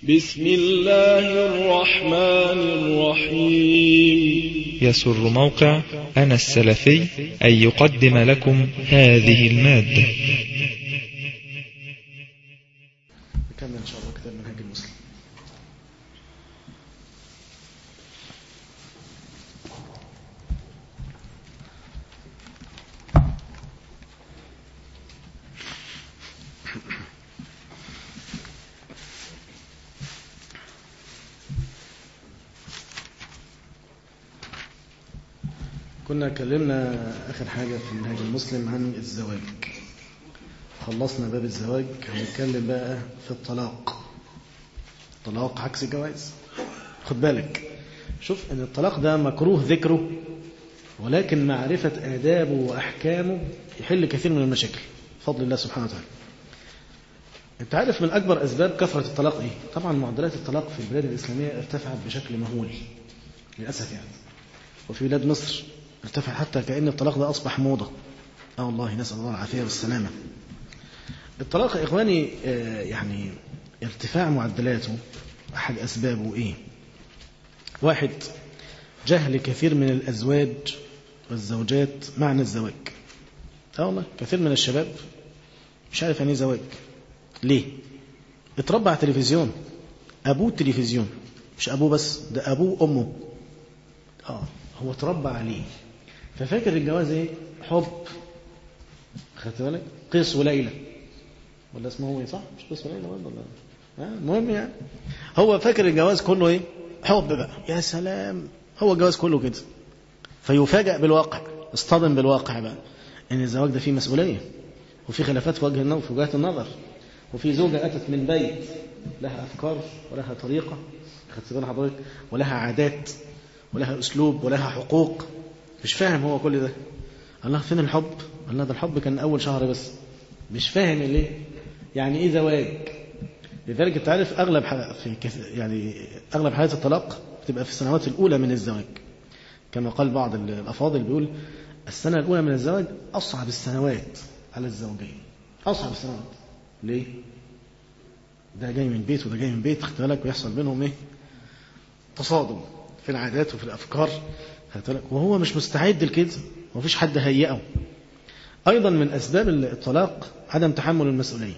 بسم الله الرحمن الرحيم يسر موقع أنا السلفي أن يقدم لكم هذه المادة نكمل إن شاء الله كتاب منهج المسلم كنا اتكلمنا آخر حاجة في منهج المسلم عن الزواج خلصنا باب الزواج هنتكلم بقى في الطلاق الطلاق عكس الجواز خد بالك شوف ان الطلاق ده مكروه ذكره ولكن معرفة آدابه وأحكامه يحل كثير من المشاكل بفضل الله سبحانه وتعالى انت عارف من أكبر أسباب كثرة الطلاق إيه؟ طبعا معدلات الطلاق في البلاد الإسلامية ارتفعت بشكل مهول للأسف يعني وفي بلاد مصر ارتفع حتى كأن الطلاق ده أصبح موضة اه والله نسأل الله العافية والسلامة الطلاق يا إخواني آه يعني ارتفاع معدلاته أحد أسبابه إيه واحد جهل كثير من الأزواج والزوجات معنى الزواج اه والله كثير من الشباب مش عارف يعني ايه زواج ليه اتربى على التلفزيون أبوه التلفزيون مش أبوه بس ده أبوه وأمه اه هو اتربى عليه ففاكر الجواز ايه حب خدت بالك قيس وليلى ولا اسمه ايه صح مش قيس وليلى ولا ولا المهم يعني هو فاكر الجواز كله ايه حب بقى يا سلام هو الجواز كله كده فيفاجأ بالواقع اصطدم بالواقع بقى ان الزواج ده فيه مسؤوليه وفي خلافات في وجه النظر في وجهات النظر وفي زوجه اتت من بيت لها افكار ولها طريقه خدت بال حضرتك ولها عادات ولها اسلوب ولها حقوق مش فاهم هو كل ده الله فين الحب الله ده الحب كان اول شهر بس مش فاهم ليه يعني ايه زواج لذلك انت عارف اغلب في كث... يعني اغلب حالات الطلاق بتبقى في السنوات الاولى من الزواج كما قال بعض الافاضل بيقول السنه الاولى من الزواج اصعب السنوات على الزوجين اصعب السنوات ليه ده جاي من بيت وده جاي من بيت خد بالك ويحصل بينهم ايه تصادم في العادات وفي الافكار وهو مش مستعد لكده ومفيش حد هيئه أيضا من أسباب الطلاق عدم تحمل المسؤولية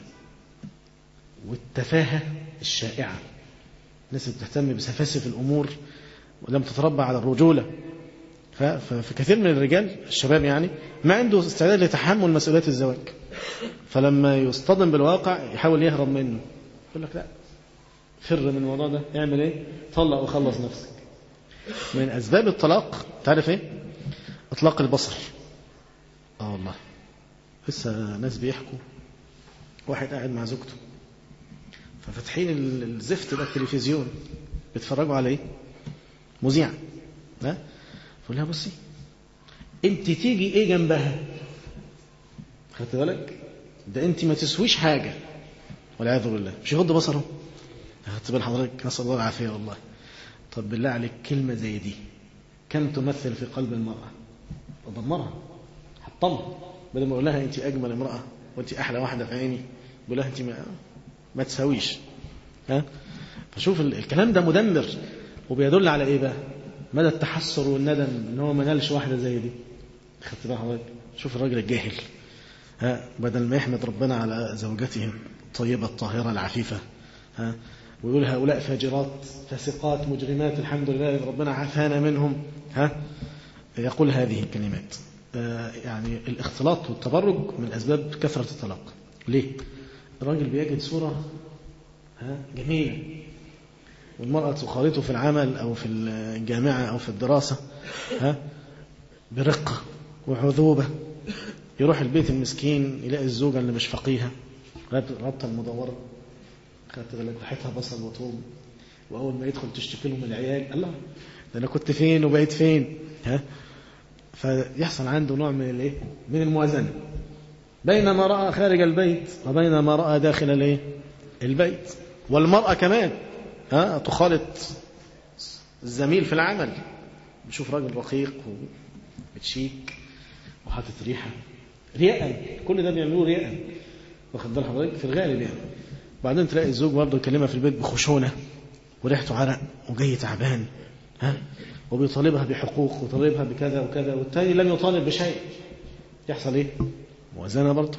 والتفاهة الشائعة الناس اللي بتهتم بسفاسف الأمور ولم تتربى على الرجولة ففي كثير من الرجال الشباب يعني ما عنده استعداد لتحمل مسؤوليات الزواج فلما يصطدم بالواقع يحاول يهرب منه يقول لك لا فر من الموضوع ده اعمل ايه طلق وخلص نفسك من أسباب الطلاق تعرف إيه إطلاق البصر آه والله لسه ناس بيحكوا واحد قاعد مع زوجته ففاتحين الزفت ده التلفزيون بيتفرجوا على ايه مذيع ها فقول لها بصي انت تيجي ايه جنبها خدت بالك ده انت ما تسويش حاجه والعياذ بالله مش يغض بصره خدت بال حضرتك نسال الله العافيه والله طب بالله عليك كلمة زي دي كم تمثل في قلب المرأة ودمرها حطمها بدل ما اقول لها انت اجمل امرأة وانت احلى واحدة في عيني بقول لها انت ما, ما تساويش ها فشوف الكلام ده مدمر وبيدل على ايه بقى مدى التحسر والندم ان هو ما نالش واحدة زي دي خدت بقى حضرتك شوف الراجل الجاهل ها بدل ما يحمد ربنا على زوجته الطيبة الطاهرة العفيفة ها ويقول هؤلاء فاجرات فاسقات مجرمات الحمد لله ربنا عافانا منهم ها يقول هذه الكلمات آه يعني الاختلاط والتبرج من أسباب كثرة الطلاق ليه؟ الراجل بيجد صورة ها جميلة والمرأة تخالطه في العمل أو في الجامعة أو في الدراسة ها برقة وعذوبة يروح البيت المسكين يلاقي الزوجة اللي مش فقيهة رابطة المدورة خدت بالك ريحتها بصل وثوم واول ما يدخل تشتكي له من العيال الله ده انا كنت فين وبقيت فين ها فيحصل عنده نوع من الايه من الموازنه بين ما راى خارج البيت وبين ما راى داخل الايه البيت والمراه كمان ها تخالط الزميل في العمل بشوف راجل رقيق وبتشيك وحاطط ريحه رياء كل ده بيعملوه رياء واخد بال حضرتك في الغالب يعني وبعدين تلاقي الزوج برضه يكلمها في البيت بخشونة وريحته عرق وجاي تعبان ها وبيطالبها بحقوق ويطالبها بكذا وكذا والتاني لم يطالب بشيء يحصل ايه موازنة برضه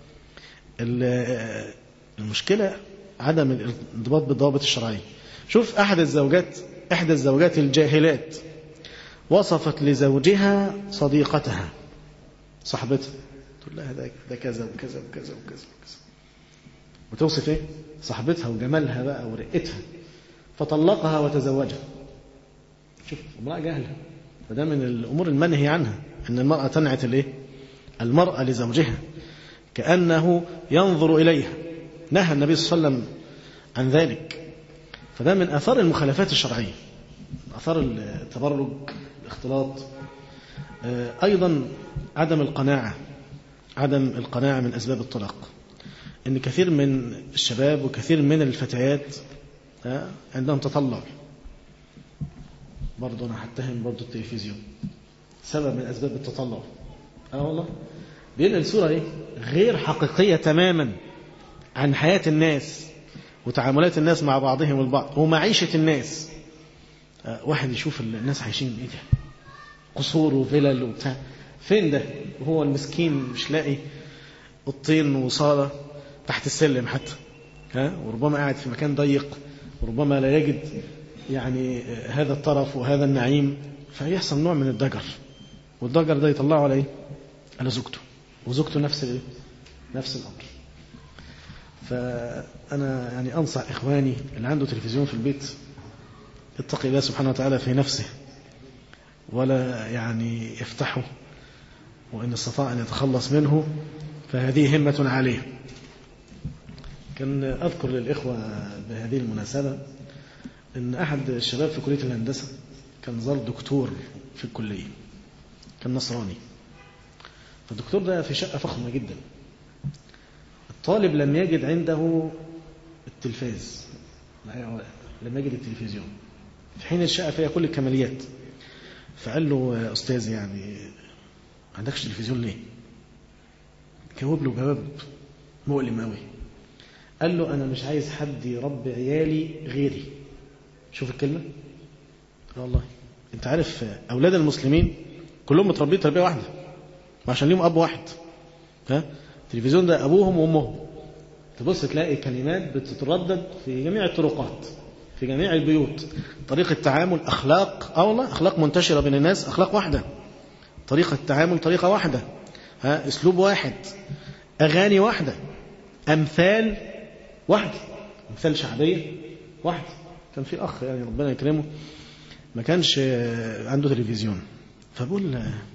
ال- المشكلة عدم الانضباط بالضوابط الشرعية شوف أحد الزوجات إحدى الزوجات الجاهلات وصفت لزوجها صديقتها صاحبتها تقول لها ده, ده كذا وكذا وكذا وكذا وكذا وتوصف ايه صاحبتها وجمالها بقى ورقتها فطلقها وتزوجها شوف امرأة جاهلة فده من الأمور المنهي عنها أن المرأة تنعت الايه المرأة لزوجها كأنه ينظر إليها نهى النبي صلى الله عليه وسلم عن ذلك فده من آثار المخالفات الشرعية آثار التبرج الاختلاط آه، أيضا عدم القناعة عدم القناعة من أسباب الطلاق إن كثير من الشباب وكثير من الفتيات آه، عندهم تطلع برضه أنا هتهم برضه التلفزيون سبب من أسباب التطلع اه والله بينقل صورة إيه؟ غير حقيقية تماما عن حياة الناس وتعاملات الناس مع بعضهم البعض ومعيشة الناس آه، واحد يشوف الناس عايشين ايه ده قصور وفلل وبتاع فين ده وهو المسكين مش لاقي الطين وصالة تحت السلم حتى ها وربما قاعد في مكان ضيق وربما لا يجد يعني آه، هذا الطرف وهذا النعيم فيحصل نوع من الضجر والضجر ده يطلعه على ايه على زوجته وزوجته نفس الايه نفس الامر فأنا يعني أنصح إخواني اللي عنده تلفزيون في البيت اتقي الله سبحانه وتعالى في نفسه ولا يعني يفتحه وإن استطاع أن يتخلص منه فهذه همة عالية كان أذكر للإخوة بهذه المناسبة أن أحد الشباب في كلية الهندسة كان زار دكتور في الكلية كان نصراني فالدكتور ده في شقة فخمة جدا الطالب لم يجد عنده التلفاز لم يجد التلفزيون في حين الشقة فيها كل الكماليات فقال له يا أستاذ يعني ما عندكش تلفزيون ليه جاوب له جواب مؤلم قوي قال له أنا مش عايز حد يربي عيالي غيري شوف الكلمة آه والله انت عارف أولاد المسلمين كلهم متربيين تربية واحدة وعشان ليهم أب واحد ها التلفزيون ده أبوهم وأمهم تبص تلاقي كلمات بتتردد في جميع الطرقات في جميع البيوت طريقة تعامل أخلاق أه والله أخلاق منتشرة بين الناس أخلاق واحدة طريقة تعامل طريقة واحدة ها أسلوب واحد أغاني واحدة أمثال واحدة أمثال شعبية واحدة كان في أخ يعني ربنا يكرمه ما كانش عنده تلفزيون فبقول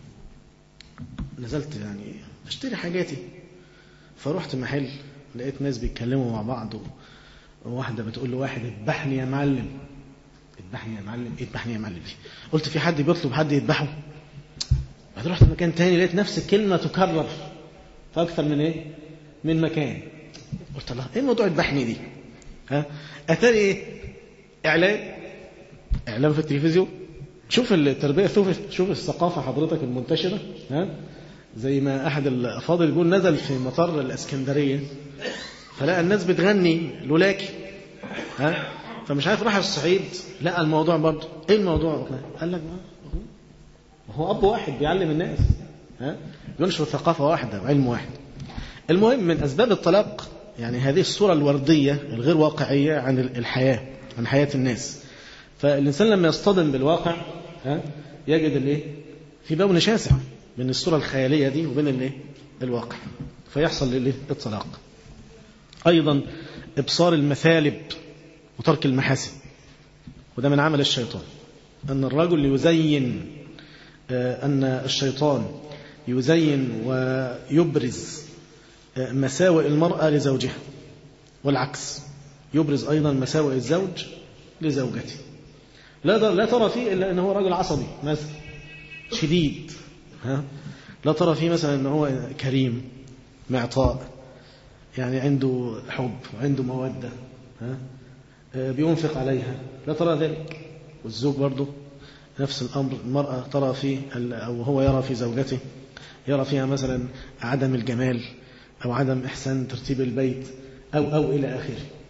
نزلت يعني اشتري حاجاتي فرحت محل لقيت ناس بيتكلموا مع بعض وواحدة بتقول لواحد اذبحني يا معلم اذبحني يا معلم ايه اذبحني يا معلم قلت في حد بيطلب حد يذبحه بعد رحت مكان تاني لقيت نفس الكلمة تكرر في أكثر من ايه من مكان قلت الله ايه موضوع اذبحني دي ها اتاري ايه اعلان اعلان في التلفزيون شوف التربية شوف شوف الثقافة حضرتك المنتشرة ها زي ما أحد الأفاضل يقول نزل في مطار الإسكندرية فلقى الناس بتغني لولاكي ها فمش عارف راح الصعيد لقى الموضوع برضه ايه الموضوع قال لك ما هو اب واحد بيعلم الناس ها ينشر ثقافه واحده وعلم واحد المهم من اسباب الطلاق يعني هذه الصوره الورديه الغير واقعيه عن الحياه عن حياه الناس فالانسان لما يصطدم بالواقع ها يجد الايه في بون شاسع بين الصوره الخياليه دي وبين الايه الواقع فيحصل الايه الطلاق أيضا إبصار المثالب وترك المحاسن وده من عمل الشيطان أن الرجل يزين أن الشيطان يزين ويبرز مساوئ المرأة لزوجها والعكس يبرز أيضا مساوئ الزوج لزوجته لا لا ترى فيه إلا أنه رجل عصبي مثلا شديد ها لا ترى فيه مثلا أنه هو كريم معطاء يعني عنده حب وعنده مودة ها بينفق عليها لا ترى ذلك والزوج برضه نفس الأمر المرأة ترى فيه أو هو يرى في زوجته يرى فيها مثلا عدم الجمال أو عدم إحسان ترتيب البيت أو أو إلى آخره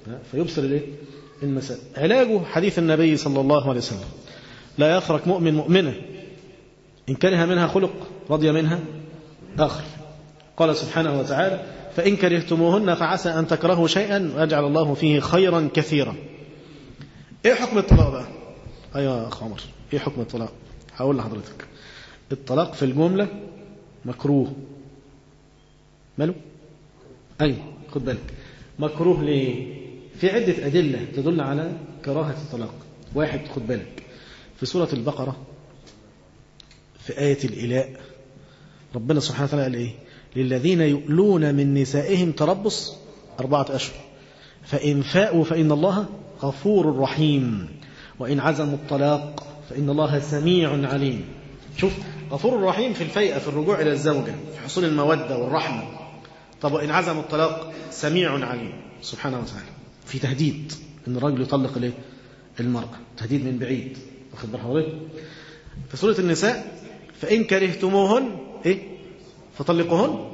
فيبصر الايه المساء علاجه حديث النبي صلى الله عليه وسلم لا يفرق مؤمن مؤمنة إن كره منها خلق رضي منها آخر قال سبحانه وتعالى فإن كرهتموهن فعسى أن تكرهوا شيئا ويجعل الله فيه خيرا كثيرا إيه حكم الطلاق بقى أيوة يا أخ عمر إيه حكم الطلاق هقول لحضرتك الطلاق في الجملة مكروه ماله أيوة خد بالك مكروه ليه في عدة أدلة تدل على كراهة الطلاق واحد خد بالك في سورة البقرة في آية الإلاء ربنا سبحانه وتعالى قال إيه للذين يؤلون من نسائهم تربص أربعة أشهر فإن فاءوا فإن الله غفور رحيم وإن عزموا الطلاق فإن الله سميع عليم شوف غفور رحيم في الفيئة في الرجوع إلى الزوجة في حصول المودة والرحمة طب وإن عزموا الطلاق سميع عليم سبحانه وتعالى في تهديد ان الرجل يطلق الايه المرأة تهديد من بعيد واخد بال حضرتك في سورة النساء فإن كرهتموهن إيه فطلقوهن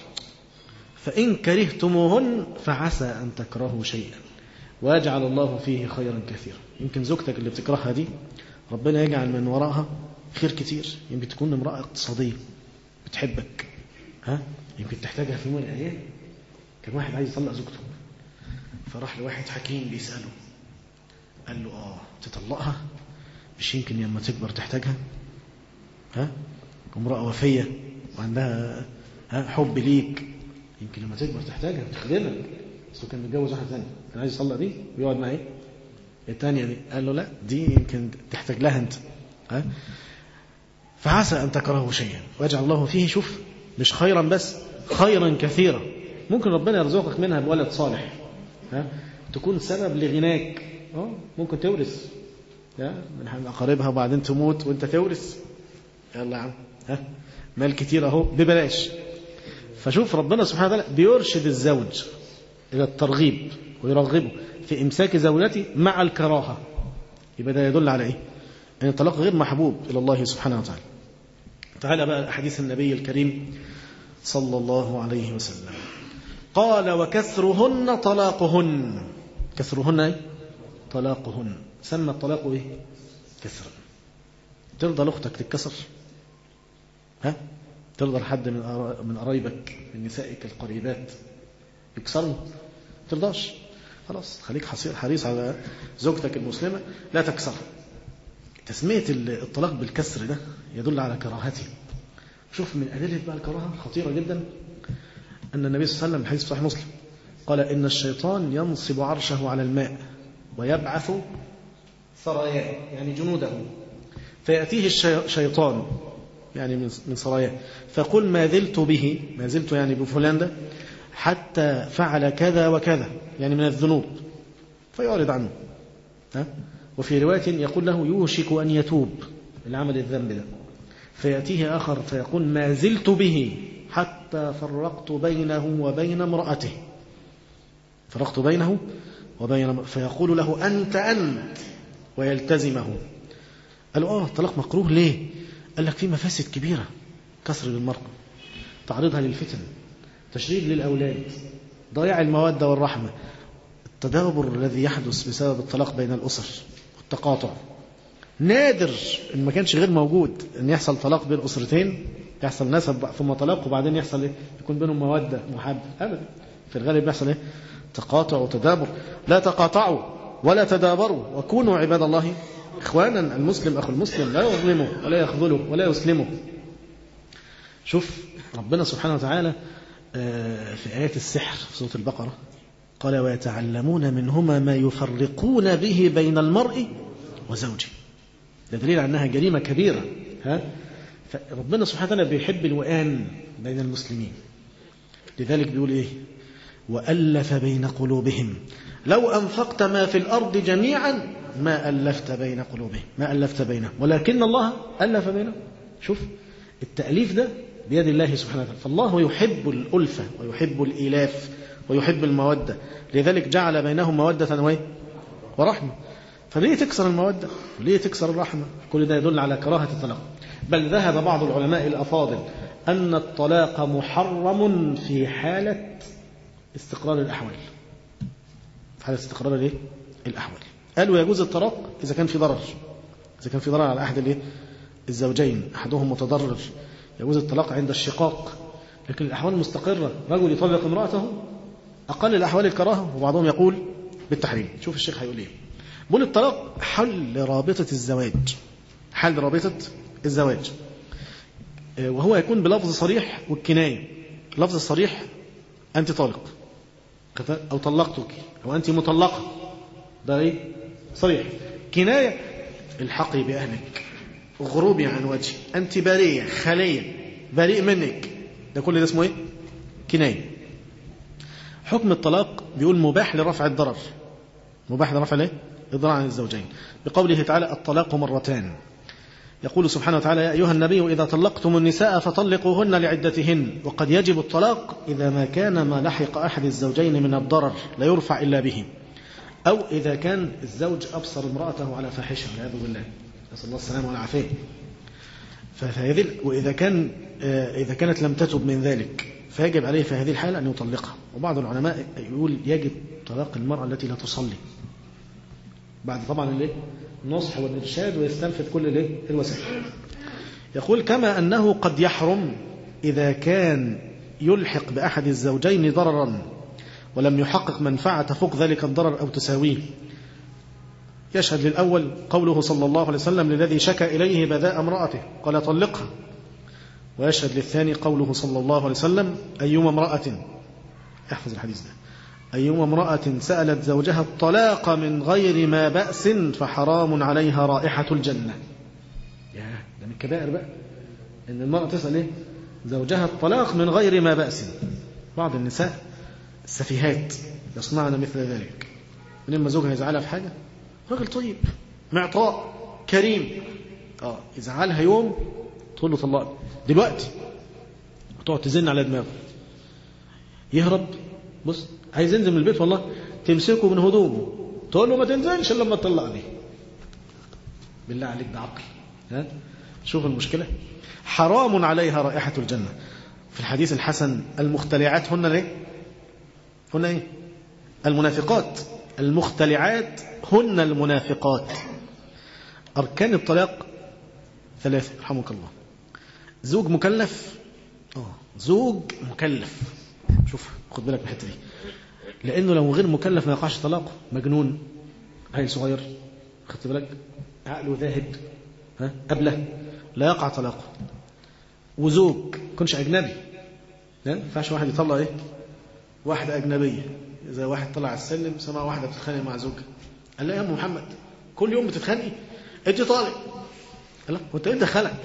فإن كرهتموهن فعسى أن تكرهوا شيئا ويجعل الله فيه خيرا كثيرا يمكن زوجتك اللي بتكرهها دي ربنا يجعل من وراءها خير كتير يمكن تكون امرأة اقتصادية بتحبك ها يمكن تحتاجها في يوم من الأيام كان واحد عايز يطلق زوجته فراح لواحد حكيم بيسأله قال له آه تطلقها مش يمكن لما تكبر تحتاجها ها امرأة وفية وعندها ها حب ليك يمكن لما تكبر تحتاجها بتخدمك بس هو كان متجوز واحد ثاني كان عايز يطلق دي ويقعد مع ايه الثانية دي قال له لا دي يمكن تحتاج لها انت ها فعسى ان تكرهوا شيئا ويجعل الله فيه شوف مش خيرا بس خيرا كثيرا ممكن ربنا يرزقك منها بولد صالح ها تكون سبب لغناك اه ممكن تورث من اقاربها وبعدين تموت وانت تورث يلا يا عم ها مال كتير اهو ببلاش فشوف ربنا سبحانه وتعالى بيرشد الزوج الى الترغيب ويرغبه في امساك زوجته مع الكراهه يبقى ده يدل على ايه ان الطلاق غير محبوب الى الله سبحانه وتعالى تعالى بقى حديث النبي الكريم صلى الله عليه وسلم قال وكسرهن طلاقهن كسرهن ايه طلاقهن سمى الطلاق ايه كسرا ترضى لاختك تتكسر ها ترضى لحد من من قرايبك من نسائك القريبات يكسروا ترضاش خلاص خليك حريص على زوجتك المسلمة لا تكسر تسمية الطلاق بالكسر ده يدل على كراهته شوف من أدلة بقى الكراهة خطيرة جدا أن النبي صلى الله عليه وسلم حديث صحيح مسلم قال إن الشيطان ينصب عرشه على الماء ويبعث سراياه يعني جنوده فيأتيه الشيطان يعني من سراياه فقل ما زلت به ما زلت يعني بفلان ده حتى فعل كذا وكذا يعني من الذنوب فيعرض عنه ها؟ وفي رواية يقول له يوشك أن يتوب العمل الذنب ده فيأتيه آخر فيقول ما زلت به حتى فرقت بينه وبين امرأته فرقت بينه وبين فيقول له أنت أنت ويلتزمه قالوا آه طلاق مكروه ليه قال لك في مفاسد كبيرة كسر للمرأة تعريضها للفتن تشريد للأولاد ضياع المودة والرحمة التدابر الذي يحدث بسبب الطلاق بين الأسر والتقاطع نادر ان ما كانش غير موجود ان يحصل طلاق بين اسرتين يحصل نسب ثم طلاق وبعدين يحصل ايه يكون بينهم موده محبه ابدا في الغالب بيحصل ايه تقاطع وتدابر لا تقاطعوا ولا تدابروا وكونوا عباد الله اخوانا المسلم اخو المسلم لا يظلمه ولا يخذله ولا يسلمه شوف ربنا سبحانه وتعالى في آيات السحر في سورة البقرة قال ويتعلمون منهما ما يفرقون به بين المرء وزوجه ده دليل على انها جريمه كبيره ها فربنا سبحانه وتعالى بيحب الوئام بين المسلمين لذلك بيقول ايه والف بين قلوبهم لو انفقت ما في الارض جميعا ما الفت بين قلوبهم ما الفت بينهم ولكن الله الف بينهم شوف التاليف ده بيد الله سبحانه وتعالى فالله يحب الالفه ويحب الالاف ويحب الموده لذلك جعل بينهم موده ورحمه فليه تكسر المودة ليه تكسر الرحمة كل ده يدل على كراهة الطلاق بل ذهب بعض العلماء الأفاضل أن الطلاق محرم في حالة استقرار الأحوال في حالة استقرار الايه الأحوال قالوا يجوز الطلاق إذا كان في ضرر إذا كان في ضرر على أحد الايه الزوجين أحدهم متضرر يجوز الطلاق عند الشقاق لكن الأحوال مستقرة رجل يطلق امرأته أقل الأحوال الكراهة وبعضهم يقول بالتحريم شوف الشيخ هيقول إيه بقول الطلاق حل رابطة الزواج حل رابطة الزواج وهو يكون بلفظ صريح والكناية اللفظ الصريح أنت طالق أو طلقتك أو أنت مطلقة ده إيه صريح كناية الحقي بأهلك غروبي عن وجهي أنت برية خلية بريء منك ده كل ده اسمه إيه كناية حكم الطلاق بيقول مباح لرفع الضرر مباح لرفع الايه الضرر عن الزوجين بقوله تعالى الطلاق مرتان يقول سبحانه وتعالى يا أيها النبي إذا طلقتم النساء فطلقوهن لعدتهن وقد يجب الطلاق إذا ما كان ما لحق أحد الزوجين من الضرر لا يرفع إلا به أو إذا كان الزوج أبصر امرأته على فاحشة والعياذ بالله نسأل الله السلامة والعافية فهذه وإذا كان إذا كانت لم تتب من ذلك فيجب عليه في هذه الحالة أن يطلقها وبعض العلماء يقول يجب طلاق المرأة التي لا تصلي بعد طبعا الايه النصح والإرشاد ويستنفذ كل الايه الوسائل يقول كما أنه قد يحرم إذا كان يلحق بأحد الزوجين ضررا ولم يحقق منفعة تفوق ذلك الضرر أو تساويه يشهد للأول قوله صلى الله عليه وسلم للذي شكى إليه بذاء امرأته قال طلقها ويشهد للثاني قوله صلى الله عليه وسلم أيما امرأة احفظ الحديث ده أيما امرأة سألت زوجها الطلاق من غير ما بأس فحرام عليها رائحة الجنة يا ده من الكبائر بقى إن المرأة تسأل إيه زوجها الطلاق من غير ما بأس بعض النساء السفيهات يصنعن مثل ذلك من لما زوجها يزعلها في حاجة راجل طيب معطاء كريم اه يزعلها يوم تقول له طلقني دلوقتي وتقعد تزن على دماغه يهرب بص عايز ينزل من البيت والله تمسكه من هدومه تقول له ما تنزلش الا لما تطلقني بالله عليك ده عقل ها شوف المشكله حرام عليها رائحه الجنه في الحديث الحسن المختلعات هن ايه هن ايه المنافقات المختلعات هن المنافقات اركان الطلاق ثلاثه رحمك الله زوج مكلف اه زوج مكلف شوف خد بالك من الحته دي لانه لو غير مكلف ما يقعش طلاقه مجنون عيل صغير خدت بالك عقله ذاهب ها قبله لا يقع طلاقه وزوج يكونش اجنبي لا ينفعش واحد يطلع ايه واحده اجنبيه زي واحد طلع على السلم سمع واحده بتتخانق مع زوجها قال لها يا ام محمد كل يوم بتتخانقي انت طالق قال لها وانت ايه دخلك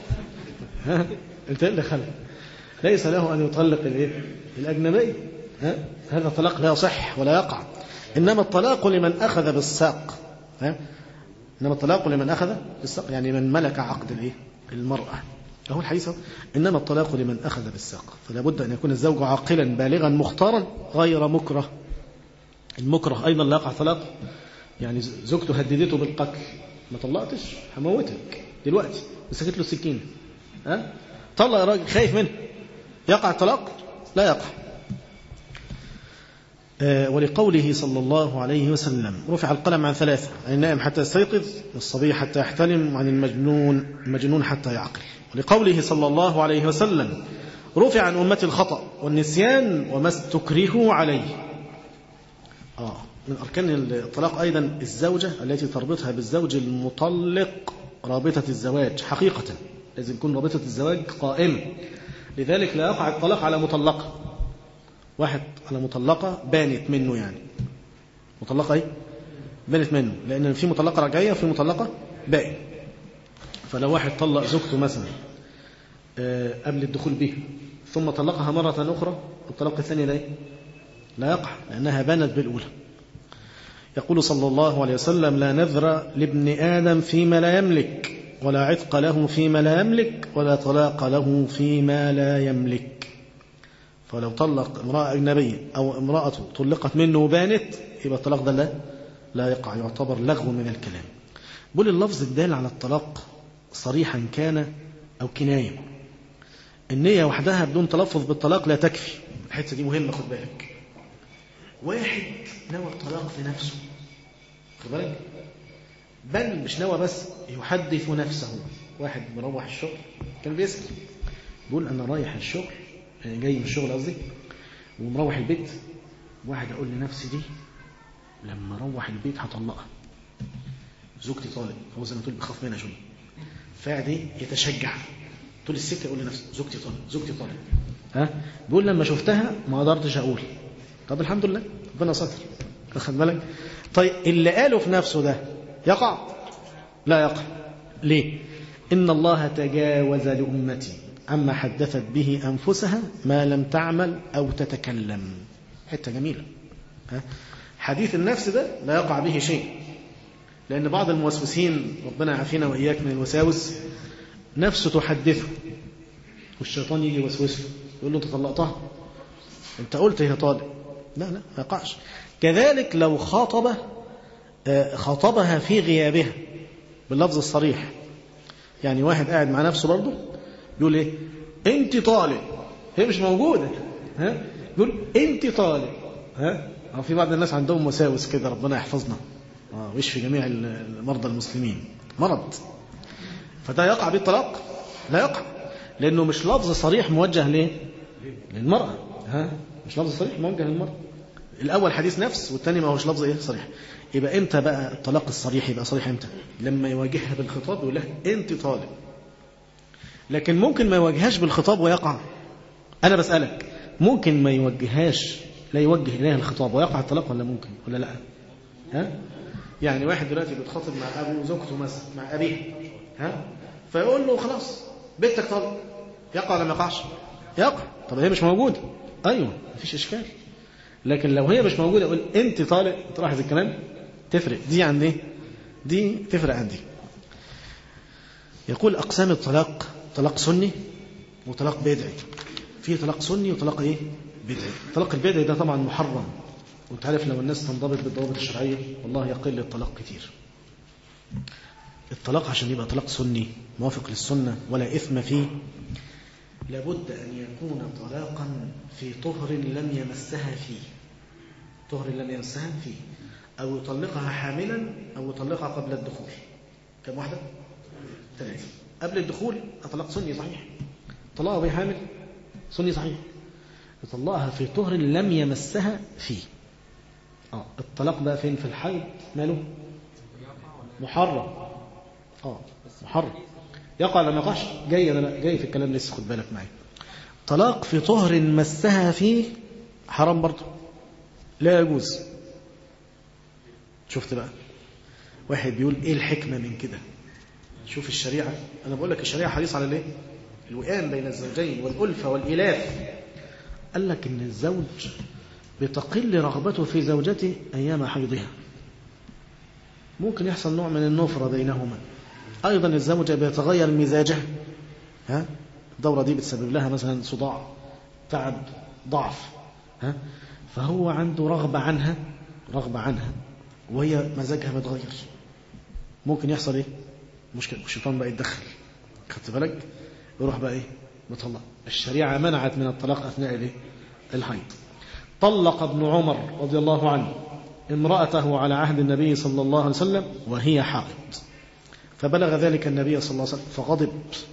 انت ايه دخلك ليس له ان يطلق الايه الاجنبيه ها؟ هذا طلاق لا يصح ولا يقع انما الطلاق لمن اخذ بالساق ها؟ انما الطلاق لمن اخذ بالساق يعني من ملك عقد الايه المراه هو الحديث انما الطلاق لمن اخذ بالساق فلا بد ان يكون الزوج عاقلا بالغا مختارا غير مكره المكره ايضا لا يقع طلاق يعني زوجته هددته بالقتل ما طلقتش هموتك دلوقتي مسكت له السكين ها طلق يا راجل خايف منه يقع الطلاق لا يقع آه ولقوله صلى الله عليه وسلم رفع القلم عن ثلاثة عن النائم حتى يستيقظ والصبي حتى يحتلم وعن المجنون المجنون حتى يعقل ولقوله صلى الله عليه وسلم رفع عن أمتي الخطأ والنسيان وما استكرهوا عليه آه من أركان الطلاق أيضا الزوجة التي تربطها بالزوج المطلق رابطة الزواج حقيقة لازم يكون رابطة الزواج قائمة لذلك لا يقع الطلاق على مطلقة واحد على مطلقة بانت منه يعني مطلقة ايه بانت منه لأن في مطلقة رجعية وفي مطلقة باقي فلو واحد طلق زوجته مثلا قبل الدخول به ثم طلقها مرة أخرى الطلاق الثاني لا لا يقع لأنها بانت بالأولى يقول صلى الله عليه وسلم لا نذر لابن آدم فيما لا يملك ولا عتق له فيما لا يملك ولا طلاق له فيما لا يملك فلو طلق امرأة أجنبية أو امرأة طلقت منه وبانت يبقى الطلاق ده لا لا يقع يعتبر لغو من الكلام بقول اللفظ الدال على الطلاق صريحا كان أو كناية النية وحدها بدون تلفظ بالطلاق لا تكفي الحتة دي مهمة خد بالك واحد نوى الطلاق في نفسه خد بالك بل مش نوى بس يحدث نفسه واحد مروح الشغل كان بيسأل بيقول أنا رايح الشغل يعني جاي من الشغل قصدي ومروح البيت واحد أقول لنفسي دي لما أروح البيت هطلقها زوجتي طالق هو زي ما تقول بيخاف منها شوية فقعد ايه يتشجع طول السكه يقول لنفسه زوجتي طالق زوجتي طالق ها بيقول لما شفتها ما قدرتش اقول طب الحمد لله ربنا ستر واخد بالك طيب اللي قاله في نفسه ده يقع لا يقع ليه ان الله تجاوز لامتي عما حدثت به انفسها ما لم تعمل او تتكلم حته جميله ها حديث النفس ده لا يقع به شيء لأن بعض الموسوسين ربنا يعافينا وإياك من الوساوس نفسه تحدثه والشيطان يجي يوسوسه يقول له أنت طلقتها أنت قلت هي طالق لا لا ما يقعش كذلك لو خاطب خاطبها في غيابها باللفظ الصريح يعني واحد قاعد مع نفسه برضه يقول ايه انت طالق هي مش موجوده ها يقول انت طالق ها أو في بعض الناس عندهم وساوس كده ربنا يحفظنا آه ويشفي جميع المرضى المسلمين مرض فده يقع بالطلاق لا يقع لأنه مش لفظ صريح موجه ليه للمرأة ها مش لفظ صريح موجه للمرأة الأول حديث نفس والثاني ما هوش لفظ إيه صريح يبقى إمتى بقى الطلاق الصريح يبقى صريح إمتى لما يواجهها بالخطاب يقول لها أنت طالب لكن ممكن ما يواجههاش بالخطاب ويقع أنا بسألك ممكن ما يوجههاش لا يوجه إليها الخطاب ويقع الطلاق ولا ممكن ولا لا ها يعني واحد دلوقتي بيتخاطب مع ابوه وزوجته مثلا مع ابيه ها فيقول له خلاص بنتك طالق يقع ولا ما يقعش يقع طب هي مش موجوده ايوه مفيش اشكال لكن لو هي مش موجوده يقول انت طالق تلاحظ الكلام تفرق دي عن ايه دي تفرق عن دي يقول اقسام الطلاق طلاق سني وطلاق بدعي في طلاق سني وطلاق ايه بدعي الطلاق البدعي ده طبعا محرم وانت عارف لو الناس تنضبط بالضوابط الشرعية والله يقل الطلاق كتير الطلاق عشان يبقى طلاق سني موافق للسنة ولا إثم فيه لابد أن يكون طلاقا في طهر لم يمسها فيه طهر لم يمسها فيه أو يطلقها حاملا أو يطلقها قبل الدخول كم واحدة؟ ثلاثة قبل الدخول طلاق سني صحيح طلاقها وهي حامل سني صحيح يطلقها في طهر لم يمسها فيه اه الطلاق بقى فين في الحيض ماله محرم اه محرم يقع ولا ما يقعش جاي انا جاي في الكلام لسه خد بالك معايا طلاق في طهر مسها فيه حرام برضه لا يجوز شفت بقى واحد بيقول ايه الحكمه من كده شوف الشريعه انا بقول لك الشريعه حريص على الايه الوئام بين الزوجين والالفه والالاف قال لك ان الزوج بتقل رغبته في زوجته أيام حيضها ممكن يحصل نوع من النفرة بينهما أيضا الزوجة بيتغير مزاجها ها الدورة دي بتسبب لها مثلا صداع تعب ضعف ها فهو عنده رغبة عنها رغبة عنها وهي مزاجها متغير ممكن يحصل ايه مشكلة الشيطان بقى يتدخل خدت بالك يروح بقى ايه مطلق الشريعة منعت من الطلاق أثناء الايه الحيض طلق ابن عمر رضي الله عنه امرأته على عهد النبي صلى الله عليه وسلم وهي حائض فبلغ ذلك النبي صلى الله عليه وسلم فغضب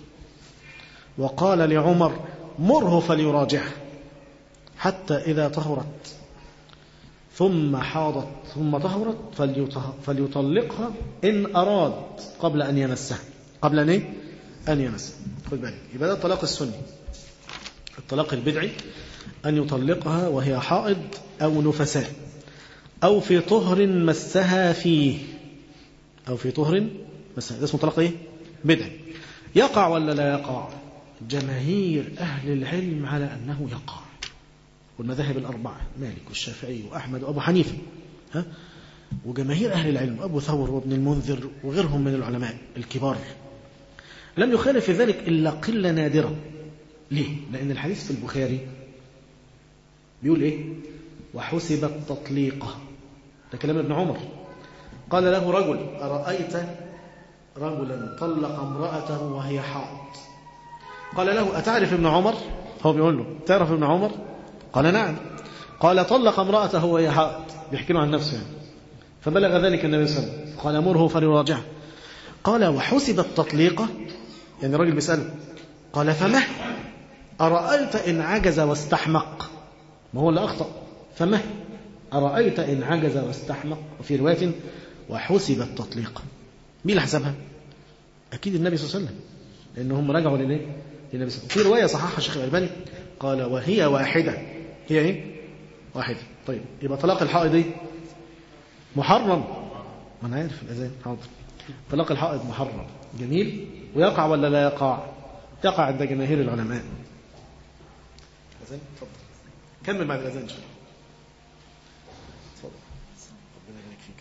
وقال لعمر مره فليراجعه حتى إذا طهرت ثم حاضت ثم طهرت فليطلقها إن أراد قبل أن يمسها قبل أن إيه؟ أن يمسها خد بالك يبقى ده الطلاق السني الطلاق البدعي أن يطلقها وهي حائض أو نفساء أو في طهر مسها فيه أو في طهر مسها ده اسمه طلاق إيه؟ بدعي يقع ولا لا يقع جماهير أهل العلم على أنه يقع والمذاهب الأربعة مالك والشافعي وأحمد وأبو حنيفة ها؟ وجماهير أهل العلم أبو ثور وابن المنذر وغيرهم من العلماء الكبار لم يخالف في ذلك إلا قلة نادرة ليه؟ لأن الحديث في البخاري بيقول إيه؟ وحسبت تطليقة ده كلام ابن عمر قال له رجل أرأيت رجلا طلق امرأته وهي حائض قال له أتعرف ابن عمر هو بيقول له تعرف ابن عمر قال نعم قال طلق امرأته وهي حائض بيحكي له عن نفسه يعني فبلغ ذلك النبي صلى الله عليه وسلم قال مره فليراجعه قال وحسب التطليقة يعني الراجل بيسأله قال فما أرأيت إن عجز واستحمق ما هو اللي أخطأ فما أرأيت إن عجز واستحمق وفي رواية وحسب التطليقة مين اللي حسبها أكيد النبي صلى الله عليه وسلم لأنهم رجعوا لليه للنبي صلى الله عليه وسلم في رواية صححها الشيخ الألباني قال وهي واحدة هي إيه واحدة طيب يبقى طلاق الحائض إيه محرم ما أنا عارف الأذان حاضر طلاق الحائض محرم جميل ويقع ولا لا يقع يقع عند جماهير العلماء أذان اتفضل كمل بعد الأذان إن شاء الله اتفضل ربنا يبارك فيك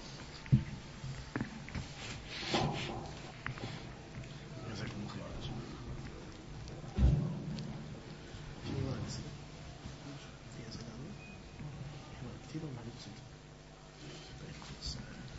جزاكم الله خير في ورقة أسئلة؟ في أسئلة عندنا؟ في ورقة كتير ولا عليكم أسئلة؟ طيب خلاص.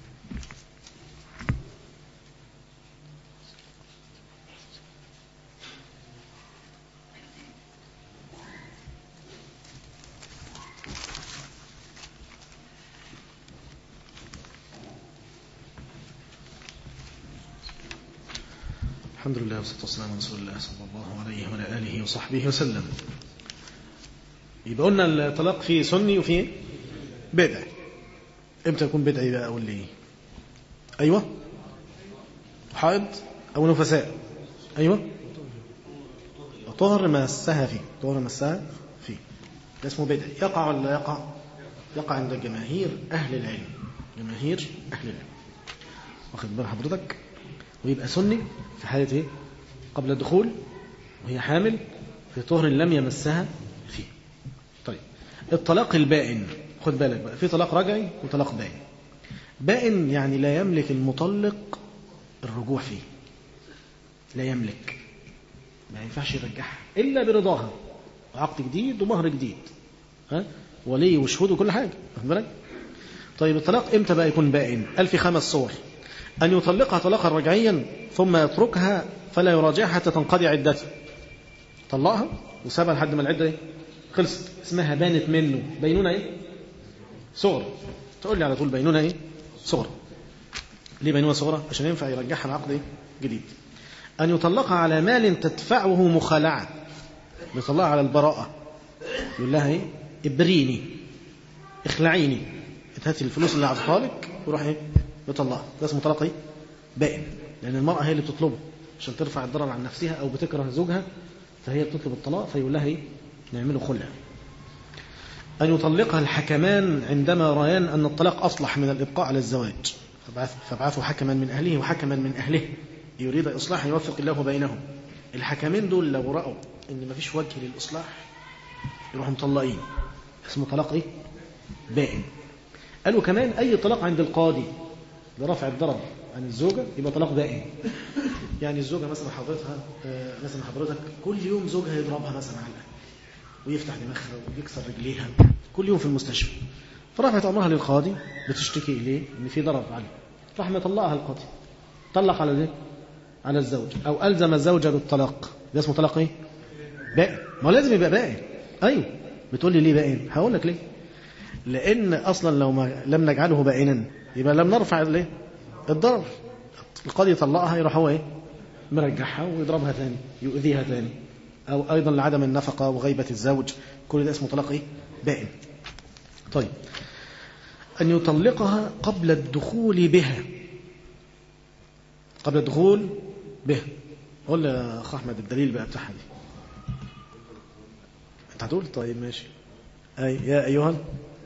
الحمد لله والصلاة والسلام على رسول الله صلى الله عليه وعلى آله وصحبه وسلم يبقى قلنا الطلاق فيه سني وفيه بدعي امتى يكون بدعي بقى اقول ليه ايوه حائض او نفساء ايوه طهر مسها فيه طهر مسها فيه ده اسمه بدعي يقع ولا لا يقع يقع عند جماهير اهل العلم جماهير اهل العلم واخد بال حضرتك ويبقى سني في حالة ايه قبل الدخول وهي حامل في طهر لم يمسها فيه طيب الطلاق البائن خد بالك بقى في طلاق رجعي وطلاق بائن بائن يعني لا يملك المطلق الرجوع فيه لا يملك ما ينفعش يرجعها إلا برضاها عقد جديد ومهر جديد ها ولي وشهود وكل حاجة واخد بالك طيب الطلاق امتى بقى يكون بائن قال في خمس صور أن يطلقها طلاقا رجعيا ثم يتركها فلا يراجعها حتى تنقضي عدتها طلقها وسابها لحد ما العدة ايه خلصت اسمها بانت منه بينونة ايه صغرى تقول لي على طول بينونة ايه صغرى ليه بينونة صغرى عشان ينفع يرجعها العقد ايه جديد أن يطلقها على مال تدفعه مخالعة يطلقها على البراءة يقول لها ايه ابريني اخلعيني هاتي الفلوس اللي اعطيها لك وروح ايه يطلقها ده اسمه طلاق ايه بائن لان المراه هي اللي بتطلبه عشان ترفع الضرر عن نفسها او بتكره زوجها فهي بتطلب الطلاق فيقول لها ايه نعمله خلع ان يطلقها الحكمان عندما ريان ان الطلاق اصلح من الابقاء على الزواج فابعثوا حكما من اهله وحكما من اهله يريد اصلاحا يوفق الله بينهم الحكمين دول لو راوا ان مفيش وجه للاصلاح يروحوا مطلقين اسمه طلاق ايه بائن قالوا كمان اي طلاق عند القاضي لرفع الضرر عن الزوجة يبقى طلاق بائن يعني الزوجة مثلا حضرتها مثلا حضرتك كل يوم زوجها يضربها مثلا على ويفتح دماغها ويكسر رجليها كل يوم في المستشفى فرفعت أمرها للقاضي بتشتكي إليه إن في ضرر عليه راح مطلقها القاضي طلق على الايه؟ على الزوج أو ألزم الزوجة بالطلاق ده اسمه طلاق إيه؟ بائن ما هو لازم يبقى بائن أيوه بتقول لي ليه بائن؟ هقول لك ليه لأن أصلا لو ما لم نجعله بائنا يبقى لم نرفع الايه الضرر القاضي يطلقها يروح هو ايه مرجعها ويضربها ثاني يؤذيها ثاني او ايضا لعدم النفقه وغيبه الزوج كل ده اسمه طلاق ايه بائن طيب ان يطلقها قبل الدخول بها قبل الدخول بها قول لي يا اخ احمد الدليل بقى بتاعها دي انت هتقول طيب ماشي اي يا ايها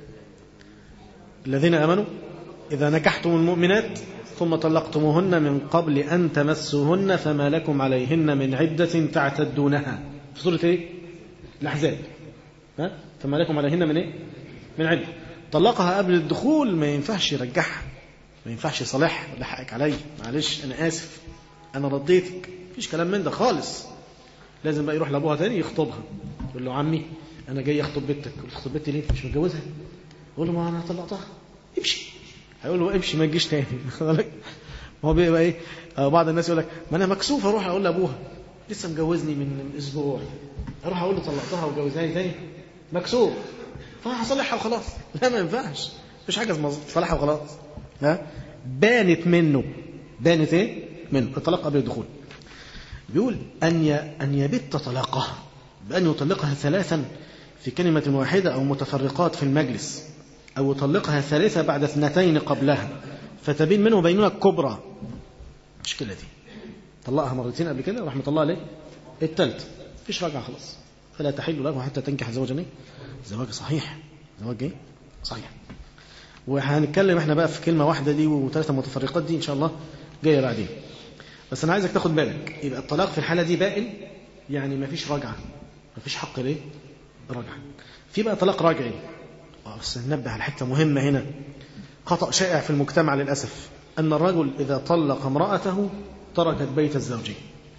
الذين امنوا إذا نكحتم المؤمنات ثم طلقتموهن من قبل أن تمسوهن فما لكم عليهن من عدة تعتدونها في سورة إيه؟ الأحزاب ها؟ فما لكم عليهن من إيه؟ من عدة طلقها قبل الدخول ما ينفعش يرجعها ما ينفعش يصالحها ولا حقك علي معلش أنا آسف أنا رديتك مفيش كلام من ده خالص لازم بقى يروح لأبوها تاني يخطبها يقول له عمي أنا جاي أخطب بنتك تخطب بنتي ليه؟ مش متجوزها؟ يقول له ما أنا طلقتها امشي هيقول له امشي ما تجيش تاني بالك هو بيبقى ايه بعض الناس يقول لك ما انا مكسوف اروح اقول لابوها لسه مجوزني من اسبوع اروح اقول له طلقتها وجوزها تاني مكسوف فهصلحها وخلاص لا ما ينفعش مفيش حاجة اسمها صلحها وخلاص ها بانت منه بانت ايه منه الطلاق قبل الدخول بيقول أن ي... أن يبت طلاقها بأن يطلقها ثلاثا في كلمة واحدة أو متفرقات في المجلس أو يطلقها ثالثة بعد اثنتين قبلها فتبين منه بينونة كبرى المشكلة دي طلقها مرتين قبل كده رحمة الله عليه التالت مفيش رجعة خلاص فلا تحل له حتى تنكح زوجا ايه زواج صحيح زواج ايه صحيح وهنتكلم احنا بقى في كلمة واحدة دي وثلاثة متفرقات دي ان شاء الله جاية بعدين بس انا عايزك تاخد بالك يبقى الطلاق في الحالة دي بائن يعني مفيش رجعة مفيش حق ليه رجعة في بقى طلاق راجعي بس ننبه على حتة مهمة هنا خطأ شائع في المجتمع للأسف أن الرجل إذا طلق امرأته تركت بيت الزوجية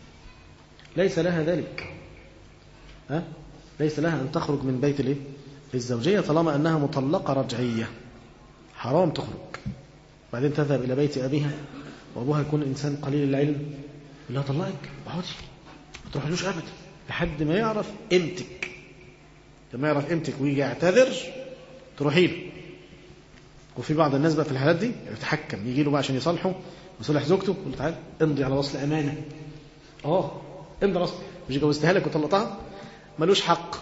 ليس لها ذلك ها؟ ليس لها أن تخرج من بيت الايه؟ الزوجية طالما أنها مطلقة رجعية حرام تخرج بعدين تذهب إلى بيت أبيها وأبوها يكون إنسان قليل العلم يقول لها طلقك اقعدي ما تروحلوش أبدا لحد ما يعرف قيمتك لما يعرف قيمتك ويجي يعتذر تروحي له وفي بعض الناس بقى في الحالات دي يتحكم يجي له بقى عشان يصالحه ويصالح زوجته يقول له تعالى امضي على وصل امانه اه امضي على وصل مش جوزتها لك وطلقتها ملوش حق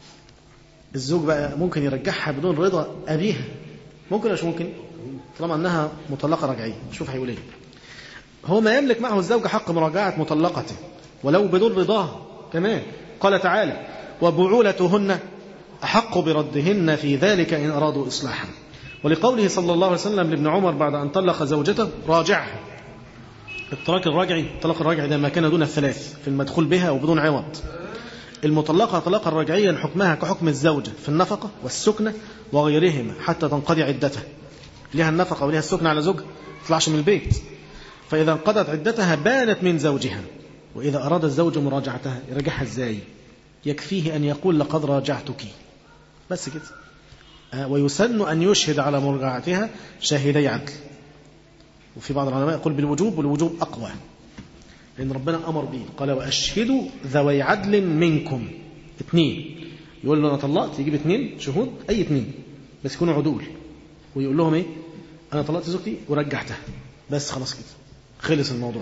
الزوج بقى ممكن يرجعها بدون رضا ابيها ممكن ولا مش ممكن طالما انها مطلقه رجعيه شوف هيقول ايه هو ما يملك معه الزوج حق مراجعه مطلقته ولو بدون رضاها كمان قال تعالى وبعولتهن أحق بردهن في ذلك إن أرادوا إصلاحا ولقوله صلى الله عليه وسلم لابن عمر بعد أن طلق زوجته راجعها الطلاق الراجعي الطلاق الراجعي ده ما كان دون الثلاث في المدخول بها وبدون عوض المطلقة طلاقا رجعيا حكمها كحكم الزوجة في النفقة والسكنة وغيرهما حتى تنقضي عدتها لها النفقة ولها السكنة على زوجها تطلعش من البيت فإذا انقضت عدتها بانت من زوجها وإذا أراد الزوج مراجعتها يرجعها إزاي يكفيه أن يقول لقد راجعتك بس كده آه ويسن أن يشهد على مراجعتها شاهدي عدل وفي بعض العلماء يقول بالوجوب والوجوب أقوى لأن ربنا أمر به قال وأشهدوا ذوي عدل منكم اثنين يقول له أنا طلقت يجيب اثنين شهود أي اثنين بس يكونوا عدول ويقول لهم إيه أنا طلقت زوجتي ورجعتها بس خلاص كده خلص الموضوع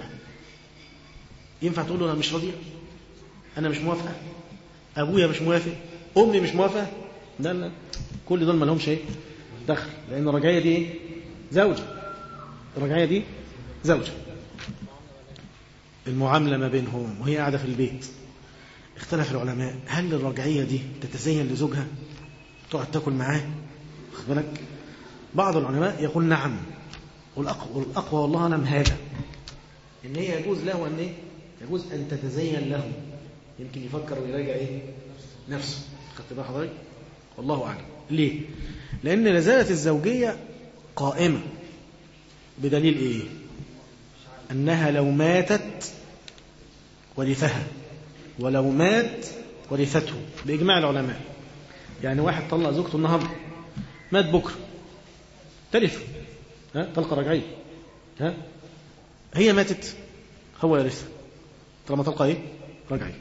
ينفع تقول له أنا مش راضية أنا مش موافقة أبويا مش موافق أمي مش موافقة لا لا كل دول ما لهمش ايه دخل لأن الرجعية دي ايه زوجة الرجعية دي زوجة المعاملة ما بينهم وهي قاعدة في البيت اختلف العلماء هل الرجعية دي تتزين لزوجها تقعد تاكل معاه واخد بالك بعض العلماء يقول نعم والأقوى, والأقوى والله أعلم هذا إن هي يجوز له أن إيه؟ يجوز أن تتزين له يمكن يفكر ويراجع إيه نفسه خدت بقى حضرتك والله أعلم ليه لأن لازالت الزوجية قائمة بدليل إيه أنها لو ماتت ورثها ولو مات ورثته بإجماع العلماء يعني واحد طلق زوجته النهارده مات بكرة ترثه ها طلقة رجعية ها هي ماتت هو يرثها طالما طلقة ايه رجعية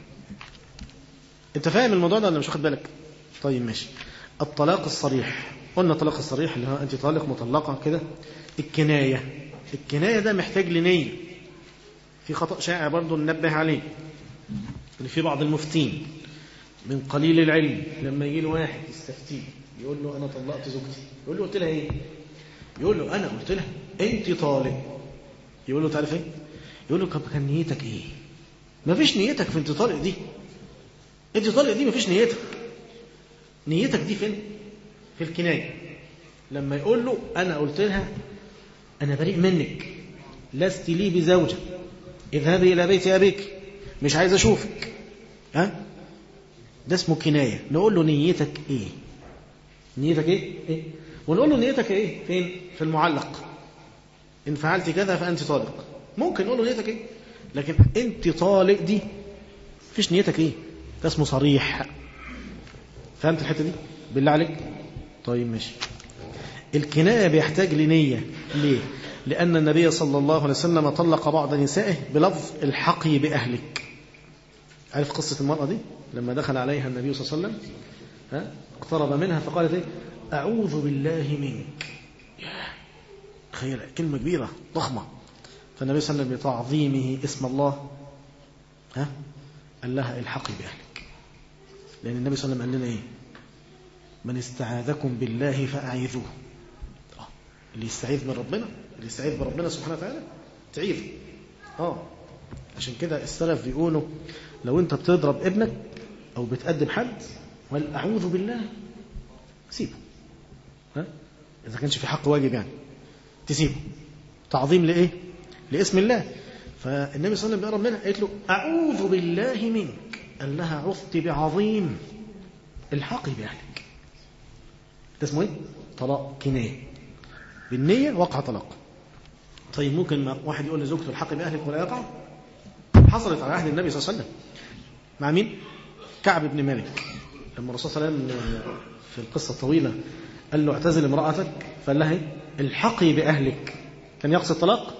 انت فاهم الموضوع ده ولا مش واخد بالك طيب ماشي الطلاق الصريح قلنا الطلاق الصريح اللي هو انت طالق مطلقة كده الكناية الكناية ده محتاج لنية في خطأ شائع برضه ننبه عليه ان في بعض المفتين من قليل العلم لما يجي له واحد يستفتيه يقول له انا طلقت زوجتي يقول له قلت لها ايه يقول له انا قلت لها انت طالق يقول له تعرف ايه يقول له طب كان نيتك ايه ما فيش نيتك في انت طالق دي انت طالق دي ما فيش نيتك نيتك دي فين في الكنايه لما يقول له انا قلت لها انا بريء منك لست لي بزوجه اذهبي الى بيت ابيك مش عايز اشوفك ها ده اسمه كنايه نقول له نيتك ايه نيتك ايه, إيه؟ ونقول له نيتك ايه فين في المعلق ان فعلت كذا فانت طالق ممكن نقول له نيتك ايه لكن انت طالق دي مفيش نيتك ايه ده اسمه صريح فهمت الحته دي بالله عليك طيب ماشي الكنايه بيحتاج لنيه ليه لان النبي صلى الله عليه وسلم طلق بعض نسائه بلفظ الحقي باهلك عارف قصه المراه دي لما دخل عليها النبي صلى الله عليه وسلم ها اقترب منها فقالت ايه أعوذ بالله منك تخيل كلمة كبيرة ضخمة فالنبي صلى الله عليه وسلم بتعظيمه اسم الله ها قال لها الحقي بأهلك لأن النبي صلى الله عليه وسلم قال لنا إيه من استعاذكم بالله فأعيذوه آه. اللي يستعيذ من ربنا اللي يستعيذ بربنا سبحانه وتعالى تعيذ اه عشان كده السلف بيقولوا لو انت بتضرب ابنك او بتقدم حد وقال اعوذ بالله سيبه ها اذا كانش في حق واجب يعني تسيبه تعظيم لايه لاسم الله فالنبي صلى الله عليه وسلم بيقرب منها قالت له اعوذ بالله منك قال لها عثت بعظيم الحقي باهلك ده اسمه ايه طلاق كنايه بالنيه وقع طلاق طيب ممكن واحد يقول لزوجته الحقي باهلك ولا يقع حصلت على عهد النبي صلى الله عليه وسلم مع مين كعب بن مالك لما الرسول صلى الله عليه وسلم في القصة الطويلة قال له اعتزل امرأتك فقال لها ايه الحقي بأهلك كان يقصد طلاق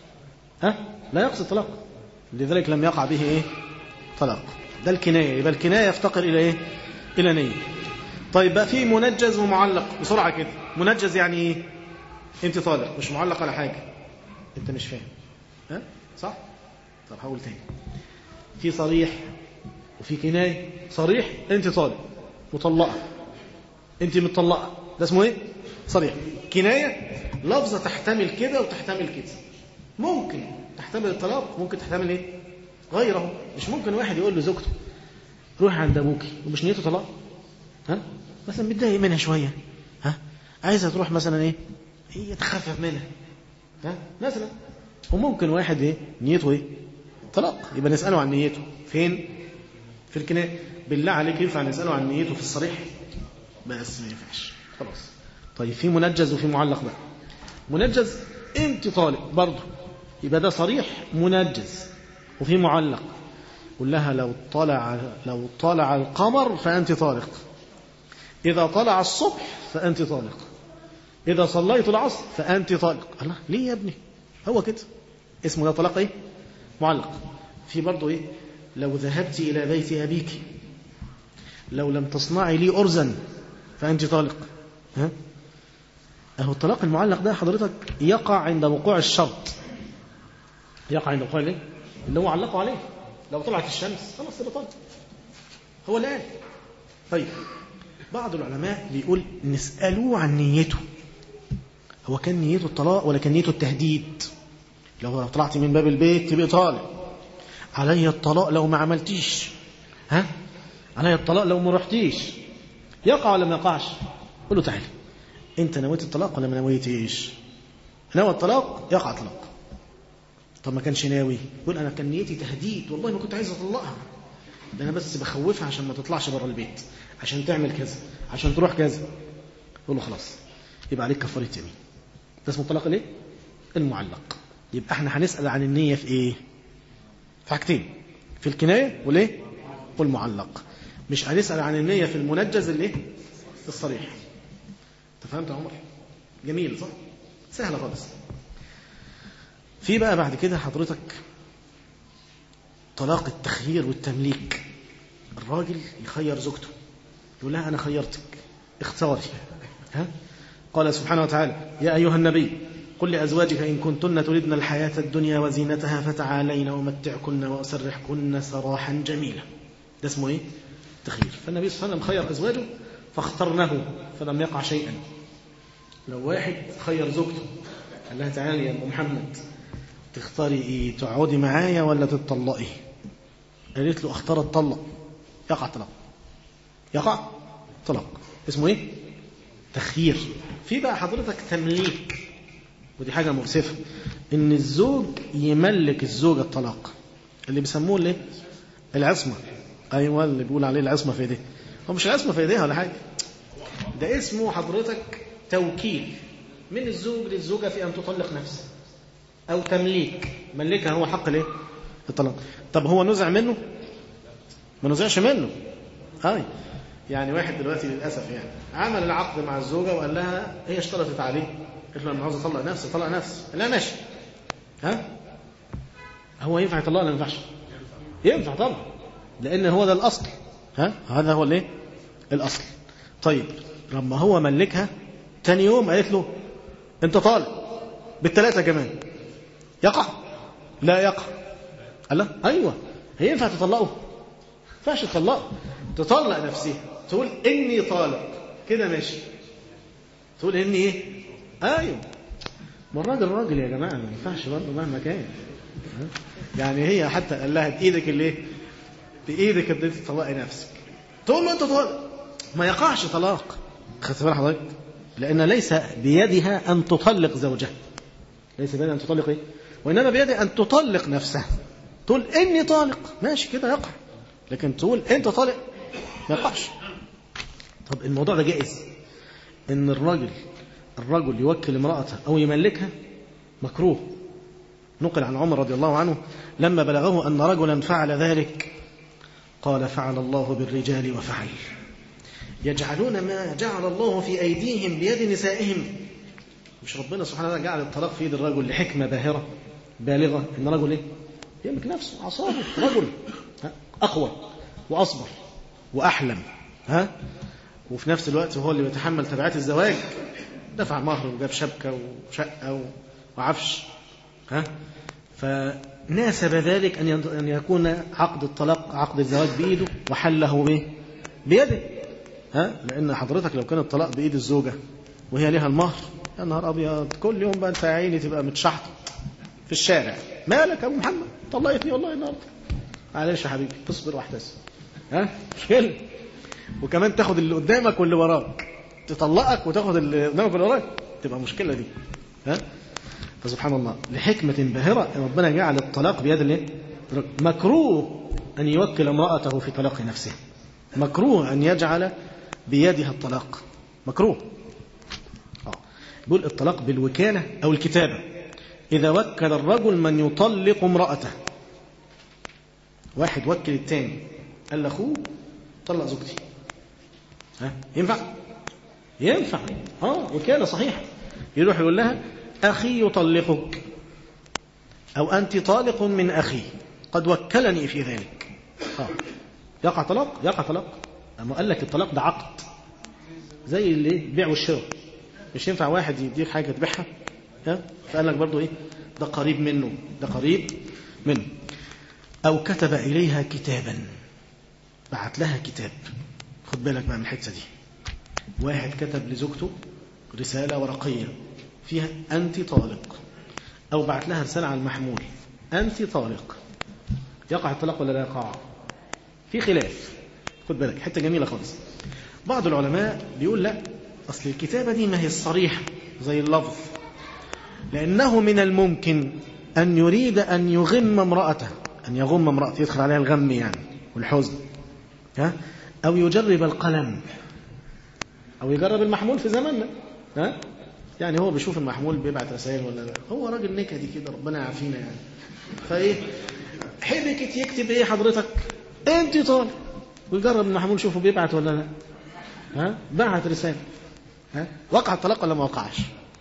ها لا يقصد طلاق لذلك لم يقع به ايه طلاق ده الكناية يبقى الكناية يفتقر إلى ايه إلى نية طيب بقى في منجز ومعلق بسرعة كده منجز يعني ايه انت طالق مش معلق على حاجة انت مش فاهم ها صح طب هقول تاني في صريح وفي كناية صريح انت طالق مطلقة انت مطلقة ده اسمه ايه صريح كناية لفظة تحتمل كده وتحتمل كده ممكن تحتمل الطلاق ممكن تحتمل ايه غيره مش ممكن واحد يقول لزوجته روح عند ابوكي ومش نيته طلاق ها مثلا متضايق منها شويه ها عايزها تروح مثلا ايه هي تخفف منها ها مثلا وممكن واحد ايه نيته ايه طلاق يبقى نساله عن نيته فين في الكنايه بالله عليك ينفع نساله عن نيته في الصريح بس ما ينفعش خلاص طيب في منجز وفي معلق بقى منجز انت طالق برضه يبقى ده صريح منجز وفي معلق قل لها لو طلع لو طلع القمر فأنت طالق إذا طلع الصبح فأنت طالق إذا صليت العصر فأنت طالق الله ليه يا ابني هو كده اسمه ده طلاق إيه معلق في برضه إيه لو ذهبت إلى بيت أبيك لو لم تصنعي لي أرزا فأنت طالق ها أهو الطلاق المعلق ده حضرتك يقع عند وقوع الشرط يقع عند وقوع الايه اللي هو علقه عليه لو طلعت الشمس خلاص يبقى طالق هو اللي قال طيب بعض العلماء بيقول نسألوه عن نيته هو كان نيته الطلاق ولا كان نيته التهديد لو طلعت من باب البيت تبقى طالق علي الطلاق لو ما عملتيش ها علي الطلاق لو ما رحتيش يقع ولا ما يقعش قول له تعالى انت نويت الطلاق ولا ما نويتيش نوى الطلاق يقع طلاق طب ما كانش ناوي يقول انا كان نيتي تهديد والله ما كنت عايز اطلقها ده انا بس بخوفها عشان ما تطلعش بره البيت عشان تعمل كذا عشان تروح كذا يقول له خلاص يبقى عليك كفاره يمين ده اسمه طلاق الايه المعلق يبقى احنا هنسال عن النيه في ايه في حاجتين في الكنايه والايه والمعلق مش هنسال عن النيه في المنجز الايه الصريح انت فهمت يا عمر جميل صح سهله خالص في بقى بعد كده حضرتك طلاق التخيير والتمليك الراجل يخير زوجته يقول لها أنا خيرتك اختاري ها؟ قال سبحانه وتعالى يا أيها النبي قل لأزواجك إن كنتن تردن الحياة الدنيا وزينتها فتعالين ومتعكن وأسرحكن سراحا جميلا ده اسمه إيه؟ تخيير فالنبي صلى الله عليه وسلم خير أزواجه فاخترنه فلم يقع شيئا لو واحد خير زوجته قال لها تعالي يا أم محمد تختاري ايه تقعدي معايا ولا تتطلقي قالت له اختار اتطلق يقع طلاق يقع طلاق اسمه ايه تخيير في بقى حضرتك تمليك ودي حاجة مؤسفة ان الزوج يملك الزوجة الطلاق اللي بيسموه الايه العصمة ايوه اللي بيقول عليه العصمة في ايديه هو مش العصمة في ايديها ولا حاجة ده اسمه حضرتك توكيل من الزوج للزوجة في ان تطلق نفسها أو تمليك ملكها هو حق الايه الطلاق طب هو نزع منه ما نزعش منه هاي يعني واحد دلوقتي للأسف يعني عمل العقد مع الزوجة وقال لها هي اشترطت عليه قالت له أنا عاوز أطلق نفسي طلق نفسي لا ماشي ها هو ينفع يطلق ولا ما ينفعش ينفع طبعا لأن هو ده الأصل ها هذا هو الايه الأصل طيب لما هو ملكها تاني يوم قالت له انت طالق بالثلاثة كمان يقع لا يقع قال له ايوه هي ينفع تطلقه ما ينفعش تطلقه تطلق نفسها تقول اني طالق كده ماشي تقول اني ايه ايوه ما الراجل راجل يا جماعه ما ينفعش برضه مهما كان ها؟ يعني هي حتى قال لها بايدك اللي بايدك ان انت تطلقي نفسك تقول له انت طالق ما يقعش طلاق خدت بال حضرتك لان ليس بيدها ان تطلق زوجها ليس بيدها ان تطلق ايه وانما بيدها ان تطلق نفسها تقول اني طالق ماشي كده يقع لكن تقول انت طالق ما يقعش طب الموضوع ده جائز ان الراجل الرجل يوكل امرأته او يملكها مكروه نقل عن عمر رضي الله عنه لما بلغه ان رجلا فعل ذلك قال فعل الله بالرجال وفعل يجعلون ما جعل الله في ايديهم بيد نسائهم مش ربنا سبحانه وتعالى جعل الطلاق في يد الرجل لحكمه باهره بالغه ان رجل ايه يملك نفسه عصابه رجل ها؟ اقوى واصبر واحلم ها وفي نفس الوقت هو اللي بيتحمل تبعات الزواج دفع مهر وجاب شبكه وشقه وعفش ها فناسب ذلك ان ان يكون عقد الطلاق عقد الزواج بايده وحله بايه؟ بيده ها لان حضرتك لو كان الطلاق بايد الزوجه وهي لها المهر يا نهار ابيض كل يوم بقى انت يا عيني تبقى متشحط في الشارع مالك يا ابو محمد طلقتني والله النهارده معلش يا حبيبي اصبر واحتسب ها مشكله وكمان تاخد اللي قدامك واللي وراك تطلقك وتاخد اللي قدامك واللي وراك تبقى مشكله دي ها فسبحان الله لحكمة باهرة ربنا جعل الطلاق بيد الايه؟ مكروه أن يوكل امرأته في طلاق نفسه مكروه أن يجعل بيدها الطلاق مكروه آه. بيقول الطلاق بالوكالة أو الكتابة إذا وكل الرجل من يطلق امرأته واحد وكل الثاني قال لأخوه طلق زوجتي ها ينفع ينفع اه وكالة صحيحة يروح يقول لها أخي يطلقك أو أنت طالق من أخي قد وكلني في ذلك آه. يقع طلاق يقع طلاق أما قال لك الطلاق ده عقد زي اللي البيع والشراء مش ينفع واحد يديك حاجة تبيعها ها فقال لك برضو إيه ده قريب منه ده قريب منه أو كتب إليها كتابا بعت لها كتاب خد بالك بقى من الحتة دي واحد كتب لزوجته رسالة ورقية فيها أنت طالق أو بعت لها رسالة على المحمول أنت طالق يقع الطلاق ولا لا يقع في خلاف خد بالك حتة جميلة خالص بعض العلماء بيقول لا أصل الكتابة دي ما هي الصريحة زي اللفظ لأنه من الممكن أن يريد أن يغم امرأته أن يغم امرأته يدخل عليها الغم يعني والحزن ها أو يجرب القلم أو يجرب المحمول في زماننا ها يعني هو بيشوف المحمول بيبعت رسائل ولا لا هو راجل نكدي كده ربنا يعافينا يعني فايه حبكت يكتب ايه حضرتك انت طالب ويجرب المحمول شوفه بيبعت ولا لا ها بعت رساله ها وقع الطلاق ولا ما وقعش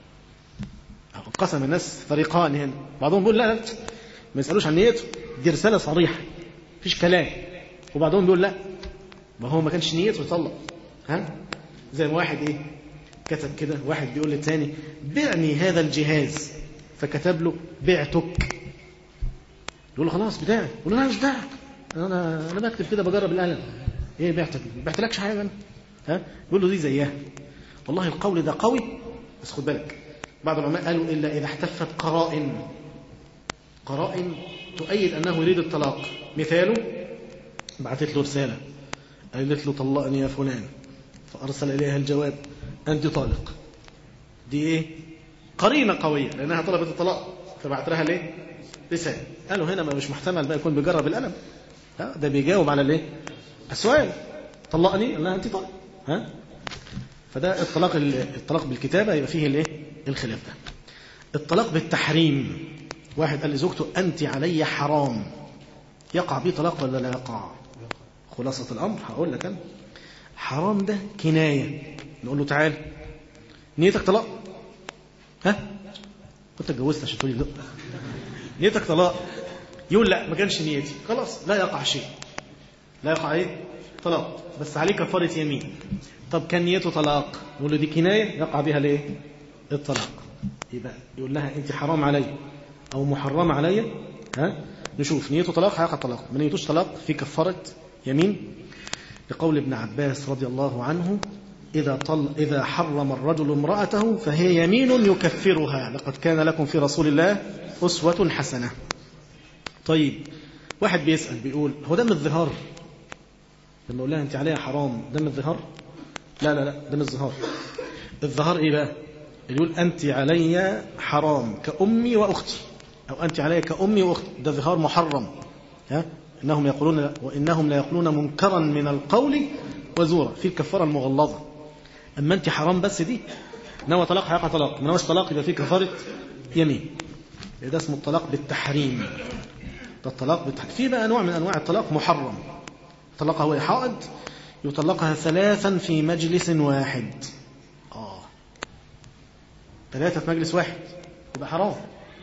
قسم الناس فريقان هنا بعضهم بيقول لا لا ما يسالوش عن نيته دي رساله صريحه مفيش كلام وبعضهم بيقول لا ما هو ما كانش نيته يطلق ها زي ما واحد ايه كتب كده واحد بيقول للتاني بعني هذا الجهاز فكتب له بعتك يقول له خلاص بتاعي يقول له لا مش بتاعك انا انا بكتب كده بجرب القلم ايه بعتك ما بعتلكش حاجه انا ها يقول له دي زيها والله القول ده قوي بس خد بالك بعض العلماء قالوا الا اذا احتفت قرائن قرائن تؤيد انه يريد الطلاق مثاله بعثت له رساله قالت له طلقني يا فلان فارسل اليها الجواب أنت طالق دي إيه قرينة قوية لأنها طلبت الطلاق فبعت لها ليه رسالة قالوا هنا ما مش محتمل بقى يكون بيجرب الألم ها ده بيجاوب على الايه السؤال طلقني قال لها أنت طالق ها فده الطلاق الطلاق بالكتابة يبقى فيه الايه الخلاف ده الطلاق بالتحريم واحد قال لزوجته أنت علي حرام يقع به طلاق ولا لا يقع خلاصة الأمر هقول لك أنا حرام ده كناية نقول له تعال نيتك طلاق ها كنت اتجوزت عشان تقولي لا نيتك طلاق يقول لا ما كانش نيتي خلاص لا يقع شيء لا يقع ايه طلاق بس عليه كفارة يمين طب كان نيته طلاق نقول له دي كناية يقع بها ليه الطلاق يبقى يقول لها انت حرام علي او محرم علي ها نشوف نيته طلاق هيقع طلاق ما نيتوش طلاق في كفارة يمين لقول ابن عباس رضي الله عنه إذا, طل إذا حرم الرجل امرأته فهي يمين يكفرها لقد كان لكم في رسول الله أسوة حسنة طيب واحد بيسأل بيقول هو دم الظهار لما أقول لها أنت عليها حرام دم الظهار لا لا لا دم الظهار الظهار إيه بقى يقول أنت علي حرام كأمي وأختي أو أنت علي كأمي وأختي ده ظهار محرم ها إنهم يقولون وإنهم لا يقولون منكرا من القول وزورا في الكفارة المغلظة أما أنت حرام بس دي نوى طلاق هيقع طلاق ما نواش طلاق يبقى في كفارة يمين ده اسمه الطلاق بالتحريم ده الطلاق بالتحريم في بقى نوع من أنواع الطلاق محرم طلقها وهي حائض يطلقها ثلاثا في مجلس واحد آه ثلاثة في مجلس واحد يبقى حرام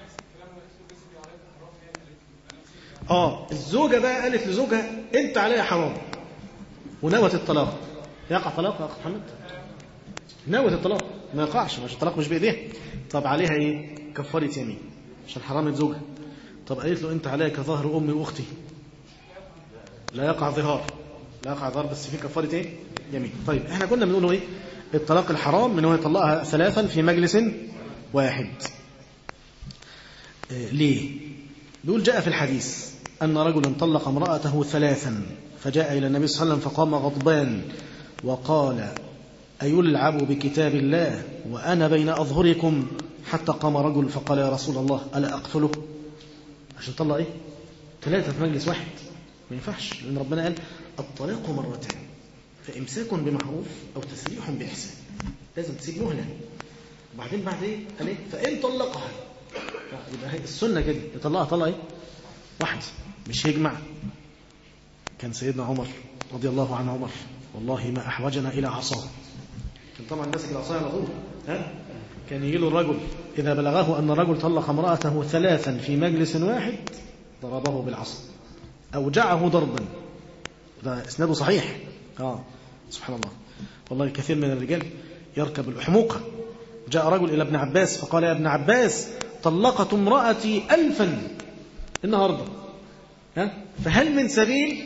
اه الزوجة بقى قالت لزوجها انت عليها حرام ونوت الطلاق يقع طلاق يا اخ محمد نوت الطلاق ما يقعش مش الطلاق مش بايديها طب عليها ايه كفاره يمين عشان حرام زوجها طب قالت له انت عليها كظهر امي واختي لا يقع ظهار لا يقع ظهار بس في كفاره ايه يمين طيب احنا كنا بنقول ايه الطلاق الحرام من هو يطلقها ثلاثا في مجلس واحد إيه ليه بيقول جاء في الحديث أن رجلا طلق امرأته ثلاثا فجاء إلى النبي صلى الله عليه وسلم فقام غضبان وقال أيلعب بكتاب الله وأنا بين أظهركم حتى قام رجل فقال يا رسول الله ألا أقتله عشان طلق إيه ثلاثة في مجلس واحد ما ينفعش لأن ربنا قال الطلاق مرتين فإمساك بمعروف أو تسريح بإحسان لازم تسيب مهلة وبعدين بعد إيه قال إيه فإن طلقها يبقى هي السنة كده يطلقها طلق إيه واحد مش يجمع كان سيدنا عمر رضي الله عن عمر والله ما أحوجنا إلى عصاه كان طبعا ماسك العصاية على طول ها كان يجي له الرجل إذا بلغه أن رجل طلق امرأته ثلاثا في مجلس واحد ضربه بالعصا أوجعه ضربا ده إسناده صحيح آه سبحان الله والله كثير من الرجال يركب الأحموقة جاء رجل إلى ابن عباس فقال يا ابن عباس طلقت امرأتي ألفا النهاردة ها؟ فهل من سبيل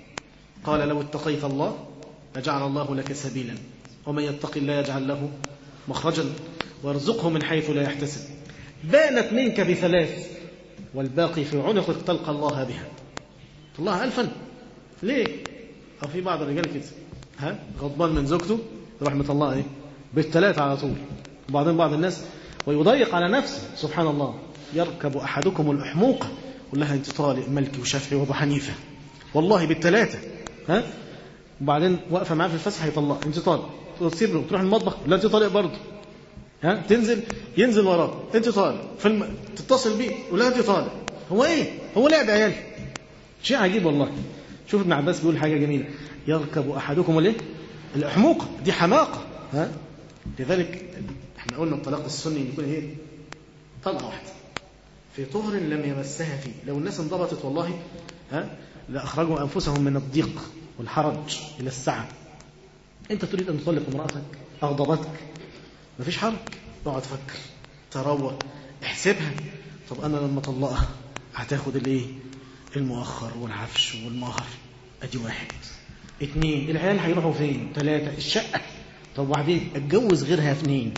قال لو اتقيت الله لجعل الله لك سبيلا ومن يتق الله يجعل له مخرجا ويرزقه من حيث لا يحتسب بانت منك بثلاث والباقي في عنقك تلقى الله بها طلعها ألفا ليه أو في بعض الرجال كده ها غضبان من زوجته رحمة الله ايه بالثلاثة على طول وبعدين بعض الناس ويضيق على نفسه سبحان الله يركب أحدكم الأحموقة يقول لها أنت طالق ملكي وشافعي وأبو حنيفة والله بالثلاثة ها وبعدين واقفة معاه في الفسحة يطلق أنت طالق تسيب له تروح المطبخ لا أنت طالق برضه ها تنزل ينزل وراك أنت طالق في الم... تتصل بيه ولا أنت طالق هو إيه هو لعب عيال شيء عجيب والله شوف ابن عباس بيقول حاجة جميلة يركب أحدكم الايه الأحموقة دي حماقة ها لذلك احنا قلنا الطلاق السني يكون ايه طلقة واحدة في طهر لم يمسها فيه لو الناس انضبطت والله ها لأخرجوا أنفسهم من الضيق والحرج إلى السعة أنت تريد أن تطلق امرأتك أغضبتك مفيش حرج اقعد فكر تروى احسبها طب أنا لما أطلقها هتاخد الايه المؤخر والعفش والمهر أدي واحد اثنين العيال هيروحوا فين ثلاثة الشقة طب وبعدين اتجوز غيرها اثنين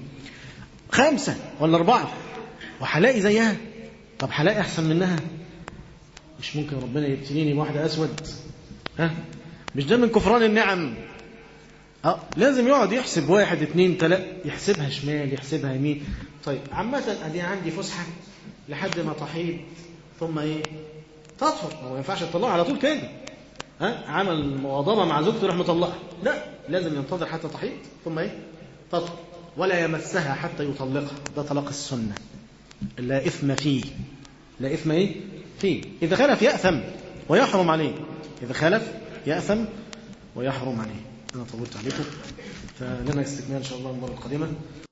خمسة ولا أربعة وهلاقي زيها طب هلاقي أحسن منها مش ممكن ربنا يبتليني بواحدة أسود ها مش ده من كفران النعم اه لازم يقعد يحسب واحد اثنين ثلاثة يحسبها شمال يحسبها يمين طيب عامة ادي عندي فسحة لحد ما تحيض ثم ايه تطهر ما ينفعش تطلعها على طول كده ها عمل مواظبة مع زوجته يروح مطلقها لا لازم ينتظر حتى تحيض ثم ايه تطهر ولا يمسها حتى يطلقها ده طلاق السنة لا إثم فيه لا إثم إيه فيه إذا خلف يأثم ويحرم عليه إذا خلف يأثم ويحرم عليه أنا طولت عليكم فلنا استكمال إن شاء الله المرة القادمة